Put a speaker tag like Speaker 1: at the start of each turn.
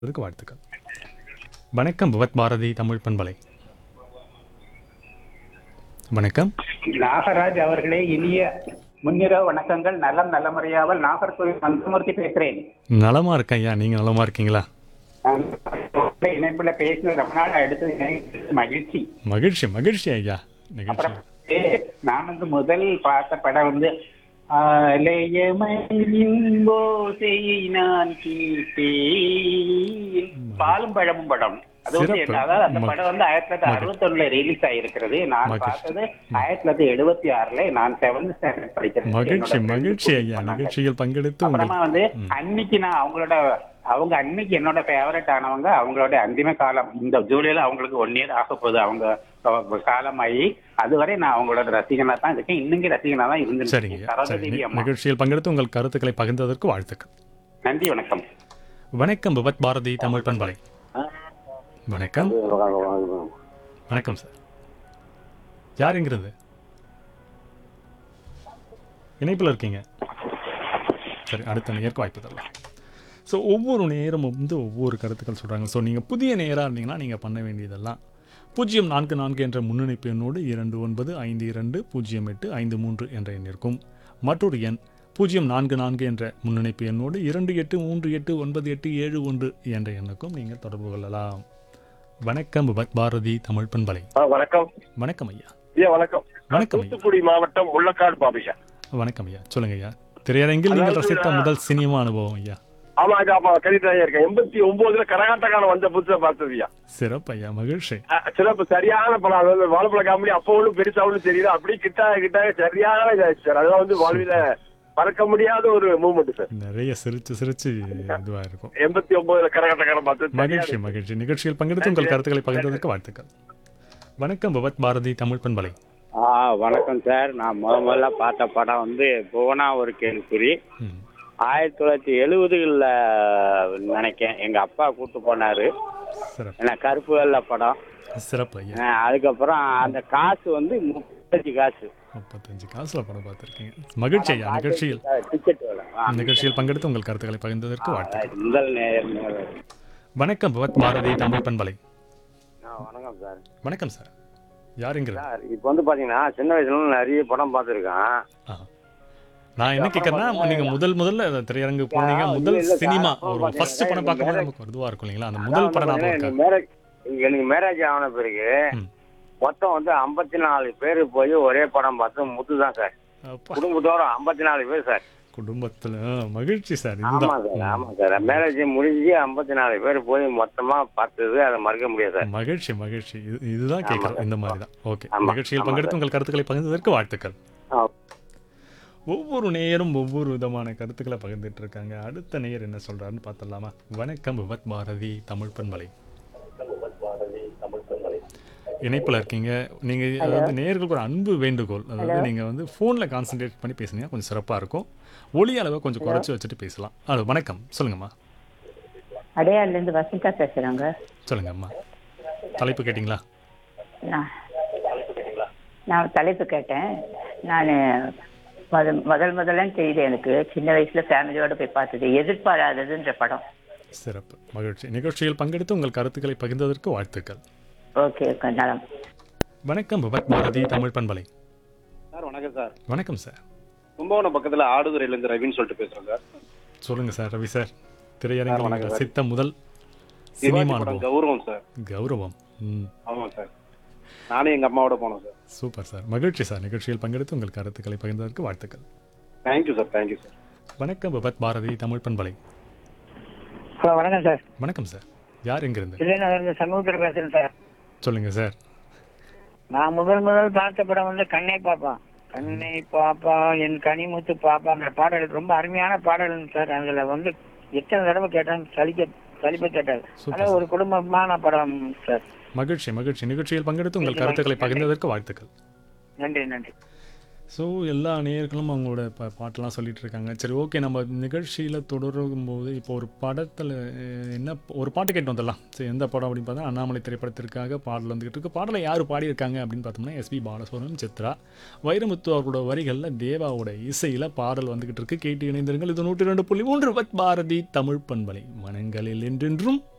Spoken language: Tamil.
Speaker 1: இதுக்கு வாழ்த்துக்கள் வணக்கம் பவத் பாரதி தமிழ் பண்பலை வணக்கம்
Speaker 2: நாகராஜ் அவர்களே இனிய முன்னிரவு வணக்கங்கள் நலம் நலமுறையாவல் நாகர்கோவில் மந்தமூர்த்தி பேசுறேன்
Speaker 1: நலமா இருக்கேன் ஐயா நீங்க நலமா இருக்கீங்களா
Speaker 2: நான் உங்க இணைப்புல பேசின ரொம்ப நாள் எடுத்தது எனக்கு மகிழ்ச்சி
Speaker 1: மகிழ்ச்சி மகிழ்ச்சி ஐயா நிகழ்ச்சி
Speaker 2: அப்புறம் ஏ, நான் வந்து முதல் பார்த்த படம் வந்து ஆலயமயின் ஓசையை நான் கேட்டேன் பாலும் பழமும் படம் அது வந்து
Speaker 1: சிறப்பு.
Speaker 2: என்ன- அதாவது அந்த
Speaker 1: மகிழ்ச்சி.
Speaker 2: படம் வந்து ஆயிரத்தி தொள்ளாயிரத்தி அறுபத்தி ஒண்ணுல ரிலீஸ் ஆயிருக்கிறது நான்
Speaker 1: மகிழ்ச்சி.
Speaker 2: பார்த்தது ஆயிரத்தி தொள்ளாயிரத்தி எழுபத்தி ஆறுல நான் செவன்த் ஸ்டாண்டர்ட் படிக்கிறேன்
Speaker 1: மகிழ்ச்சி
Speaker 2: என்னோட
Speaker 1: மகிழ்ச்சி
Speaker 2: friends
Speaker 1: ஐயா
Speaker 2: பண்ணாங்க.
Speaker 1: நிகழ்ச்சியில் பங்கெடுத்து
Speaker 2: அப்புறமா
Speaker 1: உங்கள்
Speaker 2: வந்து அன்னைக்கு நான் அவங்களோட அவங்க அன்னைக்கு என்னோட ஃபேவரட் ஆனவங்க அவங்களோட அந்திம காலம் இந்த ஜூலைல அவங்களுக்கு ஒன் இயர் ஆக போகுது அவங்க அவங்க காலமாயி அதுவரை நான் அவங்களோட ரசிகனா தான் இருக்கேன் இன்னைக்கு ரசிகனா தான்
Speaker 1: சரிங்க
Speaker 2: இருந்திருக்கேன்
Speaker 1: ஐயா.
Speaker 2: சரோஜா
Speaker 1: சரி
Speaker 2: தேவி
Speaker 1: நி-
Speaker 2: அம்மா
Speaker 1: நிகழ்ச்சியில் பங்கெடுத்து உங்கள் கருத்துக்களை பகிர்ந்ததற்கு வாழ்த்துக்கள்
Speaker 2: நன்றி வணக்கம்
Speaker 1: வணக்கம் பவத் பாரதி தமிழ் பண்பலை வணக்கம் வணக்கம் சார் யாருங்கிறது இணைப்பில் இருக்கீங்க சரி அடுத்த நேருக்கு வாய்ப்பு தரலாம் ஸோ ஒவ்வொரு நேரமும் வந்து ஒவ்வொரு கருத்துக்கள் சொல்கிறாங்க ஸோ நீங்கள் புதிய நேராக இருந்தீங்கன்னா நீங்கள் பண்ண வேண்டியதெல்லாம் பூஜ்ஜியம் நான்கு நான்கு என்ற முன்னணிப்பு எண்ணோடு இரண்டு ஒன்பது ஐந்து இரண்டு பூஜ்ஜியம் எட்டு ஐந்து மூன்று என்ற எண் இருக்கும் மற்றொரு எண் பூஜ்ஜியம் நான்கு நான்கு என்ற முன்னணிப்பு எண்ணோடு இரண்டு எட்டு மூன்று எட்டு ஒன்பது எட்டு ஏழு ஒன்று என்ற எண்ணுக்கும் நீங்கள் தொடர்பு கொள்ளலாம் வணக்கம் ப- பாரதி தமிழ் பண்பலை
Speaker 3: ஆ, வணக்கம்
Speaker 1: வணக்கம் ஐயா
Speaker 3: ஐயா வணக்கம்
Speaker 1: வணக்கம் ஐயா
Speaker 3: தூத்துக்குடி மாவட்டம் முள்ளக்காடு பாபையா
Speaker 1: வணக்கம் ஐயா சொல்லுங்க ஐயா திரையரங்கில் நீங்கள்
Speaker 3: அதாவது
Speaker 1: ரசித்த
Speaker 3: நான்-
Speaker 1: முதல் சினிமா அனுபவம் ஐயா
Speaker 3: ஆமா ஐயா அப்ப கண்டிப்பா இருக்கேன் எண்பத்தி ஒன்பதுல கரகாட்டக்காரன் வந்த புதுசா பார்த்ததுயா
Speaker 1: சிறப்பு ஐயா மகிழ்ச்சி
Speaker 3: சிறப்பு சரியான படம் அதாவது வாழைப்பழ காமெடி அப்போ ஒன்றும் பெருசா ஒன்றும் தெரியல அப்படியே கிட்டா கிட்டா சரியான இதாச்சு சார் அதெல்லாம் வந்து வாழ்வில மறக்க முடியாத ஒரு மூமெண்ட் சார்
Speaker 1: நிறைய சிரிச்சு சிரிச்சு இதுவா இருக்கும்
Speaker 3: எண்பத்தி ஒன்பதுல கரகாட்டக்காரன் பார்த்து
Speaker 1: மகிழ்ச்சி மகிழ்ச்சி நிகழ்ச்சியில் பங்கெடுத்து உங்கள் கருத்துக்களை பகிர்ந்ததற்கு வாழ்த்துக்கள் வணக்கம் பவத் பாரதி தமிழ் பண்பலை
Speaker 2: ஆ வணக்கம் சார் நான் முத முதல்ல பார்த்த படம் வந்து புவனா ஒரு கேள்விக்குறி
Speaker 1: ம்.
Speaker 2: ஆயிரத்தி தொள்ளாயிரத்தி எழுபதுகளில் நினைக்கேன் எங்க அப்பா கூட்டு போனாரு
Speaker 1: சிறப்பு
Speaker 2: ஏன்னா கருப்பு வெள்ளை படம்
Speaker 1: சிறப்பு ஐயா
Speaker 2: ஆ, அதுக்கப்புறம் அந்த காசு வந்து முப்பத்தஞ்சு காசு
Speaker 1: முப்பத்தஞ்சு காசுல படம் பார்த்துருக்கீங்க மகிழ்ச்சி ஐயா நிகழ்ச்சியில்
Speaker 2: டிக்கெட் வேலை ஆ,
Speaker 1: நிகழ்ச்சியில் பங்கெடுத்து உங்கள் கருத்துக்களை பகிர்ந்ததற்கு வாழ்த்துக்கள்
Speaker 2: முதல் நேயர் நேயர்.
Speaker 1: வணக்கம் பவத் பாரதி தமிழ் பண்பலை
Speaker 4: வணக்கம் சார்
Speaker 1: வணக்கம் சார் யாருங்கிறது
Speaker 4: சார் இப்போ வந்து பாத்தீங்கன்னா சின்ன வயசுல இருந்து நிறைய படம் பார்த்துருக்கேன்
Speaker 1: ஆ. நான் என்ன கேட்கறேன்னா நீங்க முதல் முதல்ல அந்த திரையரங்கு போனீங்க முதல்
Speaker 4: இல்ல, இல்ல,
Speaker 1: சினிமா
Speaker 4: அப்புறம்
Speaker 1: ஒரு
Speaker 4: பாத்தீங்கன்னா
Speaker 1: ஃபர்ஸ்ட் படம் பார்க்கும்போது
Speaker 4: எனக்கு
Speaker 1: நமக்கு ஒரு இதுவா இருக்கும் இல்லைங்களா அந்த முதல் படம் ஞாபகம் இருக்கா
Speaker 4: எனக்கு மேரேஜ் எனக்கு மேரேஜ் ஆன பிறகு
Speaker 1: ம்.
Speaker 4: மொத்தம் வந்து ஐம்பத்தி நாலு பேர் போய் ஒரே படம் பார்த்து முத்து தான் சார்
Speaker 1: அப்பா,
Speaker 4: குடும்பத்தோட ஐம்பத்தி நாலு பேர் சார்
Speaker 1: குடும்பத்துல ஆ, மகிழ்ச்சி சார்
Speaker 4: ஆமா
Speaker 1: இதுதான்
Speaker 4: சார் ஆமா சார் மேரேஜ் முடிஞ்சு ஐம்பத்தி நாலு பேர் போய் மொத்தமா பார்த்தது அதை மறக்க முடியாது சார்
Speaker 1: மகிழ்ச்சி மகிழ்ச்சி இது- இதுதான் கேட்கறோம் இந்த மாதிரி தான் ஓகே
Speaker 4: ஆமா,
Speaker 1: நிகழ்ச்சியில்
Speaker 4: ஆமா
Speaker 1: பங்கெடுத்து உங்கள் கருத்துக்களை பகிர்ந்ததற்கு வாழ்த்துக்கள்
Speaker 4: ஆ.
Speaker 1: ஒவ்வொரு நேயரும் ஒவ்வொரு விதமான கருத்துக்களை பகிர்ந்துட்டு இருக்காங்க அடுத்த நேயர் என்ன சொல்றாருன்னு பார்த்துடலாமா வணக்கம் விவத் பாரதி தமிழ் பண்பலை இணைப்புல இருக்கீங்க நீங்க அதாவது நேயர்களுக்கு ஒரு அன்பு வேண்டுகோள் அதாவது நீங்க வந்து போன்ல கான்சென்ட்ரேட் பண்ணி பேசுனீங்கன்னா கொஞ்சம் சிறப்பா இருக்கும் ஒளி அளவை கொஞ்சம் குறைச்சு வச்சுட்டு பேசலாம் ஹலோ வணக்கம் சொல்லுங்கம்மா
Speaker 5: அடையாறுல இருந்து வசந்தா பேசுறாங்க
Speaker 1: சொல்லுங்கம்மா தலைப்பு கேட்டிங்களா
Speaker 5: நான் நான் தலைப்பு கேட்டேன் நான் முதல் முதல் முதல்லன்னு தெரியுது எனக்கு சின்ன வயசுல ஃபேமிலியோட போய் பார்த்தது எதிர்பாராததுன்ற படம்
Speaker 1: சிறப்பு மகிழ்ச்சி நிகழ்ச்சியில் பங்கெடுத்து உங்கள் கருத்துக்களை பகிர்ந்ததற்கு வாழ்த்துக்கள்
Speaker 5: ஓகே நலம்
Speaker 1: வணக்கம் விபத் பாரதி தமிழ் பண்பலை
Speaker 6: சார் வணக்கம் சார்
Speaker 1: வணக்கம் சார்
Speaker 6: கும்பகோணம் பக்கத்துல ஆடுதுறையில இருந்து ரவின்னு சொல்லிட்டு பேசுறேன் சார்
Speaker 1: சொல்லுங்க சார் ரவி சார் திரையரங்கில்
Speaker 6: வணக்கம்
Speaker 1: நீங்கள்
Speaker 6: சார்.
Speaker 1: ரசித்த முதல்
Speaker 6: சிவாஜி
Speaker 1: சினிமா
Speaker 6: படம்
Speaker 1: அனுபவம்
Speaker 6: கௌரவம் சார்
Speaker 1: கௌரவம் ம்
Speaker 6: ஆமா சார் நானும் எங்க அம்மாவோட போனோம் சார்
Speaker 1: சூப்பர் சார் மகிழ்ச்சி சார் நிகழ்ச்சியில் பங்கெடுத்து உங்கள் கருத்துக்களை பகிர்ந்ததற்கு வாழ்த்துக்கள்
Speaker 6: தேங்க்யூ சார் தேங்க்யூ சார்
Speaker 1: வணக்கம் விபத் பாரதி தமிழ் பண்பலை
Speaker 7: ஹலோ வணக்கம் சார்
Speaker 1: வணக்கம் சார் யார் எங்கிருந்து
Speaker 7: விஜயநகர்ந்து சமூகத்தில் பேசுறேன் சார்
Speaker 1: சொல்லுங்க சார்
Speaker 7: நான் முதல் முதல் பார்த்த படம் வந்து கண்ணை பாப்பா கண்ணை பாப்பா என் கனிமுத்து பாப்பா அந்த பாடல் ரொம்ப அருமையான பாடல் சார் அதுல வந்து எத்தனை தடவை கேட்டாலும் சலிக்க சலிப்ப கேட்டாது
Speaker 1: சூப்பர்
Speaker 7: அதான் ஒரு குடும்பமான படம் சார்
Speaker 1: மகிழ்ச்சி மகிழ்ச்சி நிகழ்ச்சியில் பங்கெடுத்து உங்கள் கருத்துக்களை பகிர்ந்ததற்கு வாழ்த்துக்கள்
Speaker 7: நன்றி நன்றி
Speaker 1: ஸோ எல்லா நேயர்களும் அவங்களோட ப பாட்டெல்லாம் சொல்லிட்டு இருக்காங்க சரி ஓகே நம்ம நிகழ்ச்சியில் தொடரும் போது இப்போ ஒரு படத்தில் என்ன ஒரு பாட்டு கேட்டு வந்துடலாம் சரி எந்த படம் அப்படின்னு பார்த்தா அண்ணாமலை திரைப்படத்திற்காக பாடல் வந்துகிட்டு இருக்கு பாடலை யார் பாடியிருக்காங்க அப்படின்னு பார்த்தோம்னா எஸ்பி பாலசுப்ரமணியம் சித்ரா வைரமுத்து அவர்களோட வரிகளில் தேவாவோட இசையில் பாடல் வந்துகிட்டு இருக்கு கேட்டு இணைந்திருங்கள் இது நூற்றி ரெண்டு புள்ளி மூன்று வத் பாரதி தமிழ் பண்பலை மனங்களில் என்றென்றும்